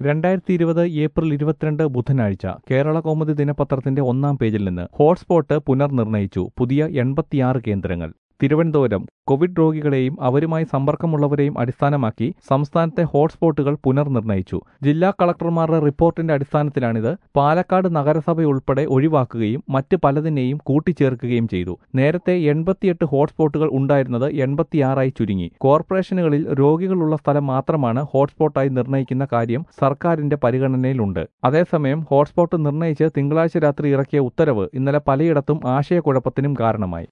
രണ്ടായിരത്തി ഇരുപത് ഏപ്രിൽ ഇരുപത്തിരണ്ട് ബുധനാഴ്ച കേരള കൗമുദി ദിനപത്രത്തിന്റെ ഒന്നാം പേജിൽ നിന്ന് ഹോട്ട്സ്പോട്ട് പുനർനിർണയിച്ചു പുതിയ എൺപത്തിയാറ് കേന്ദ്രങ്ങൾ തിരുവനന്തപുരം കോവിഡ് രോഗികളെയും അവരുമായി സമ്പർക്കമുള്ളവരെയും അടിസ്ഥാനമാക്കി സംസ്ഥാനത്തെ ഹോട്ട്സ്പോട്ടുകൾ പുനർനിർണയിച്ചു ജില്ലാ കളക്ടർമാരുടെ റിപ്പോർട്ടിന്റെ അടിസ്ഥാനത്തിലാണിത് പാലക്കാട് നഗരസഭയുൾപ്പെടെ ഒഴിവാക്കുകയും മറ്റ് പലതിനെയും കൂട്ടിച്ചേർക്കുകയും ചെയ്തു നേരത്തെ എൺപത്തിയെട്ട് ഹോട്ട്സ്പോട്ടുകൾ ഉണ്ടായിരുന്നത് എൺപത്തിയാറായി ചുരുങ്ങി കോർപ്പറേഷനുകളിൽ രോഗികളുള്ള സ്ഥലം മാത്രമാണ് ഹോട്ട്സ്പോട്ടായി നിർണ്ണയിക്കുന്ന കാര്യം സർക്കാരിന്റെ പരിഗണനയിലുണ്ട് അതേസമയം ഹോട്ട്സ്പോട്ട് നിർണ്ണയിച്ച് തിങ്കളാഴ്ച രാത്രി ഇറക്കിയ ഉത്തരവ് ഇന്നലെ പലയിടത്തും ആശയക്കുഴപ്പത്തിനും കാരണമായി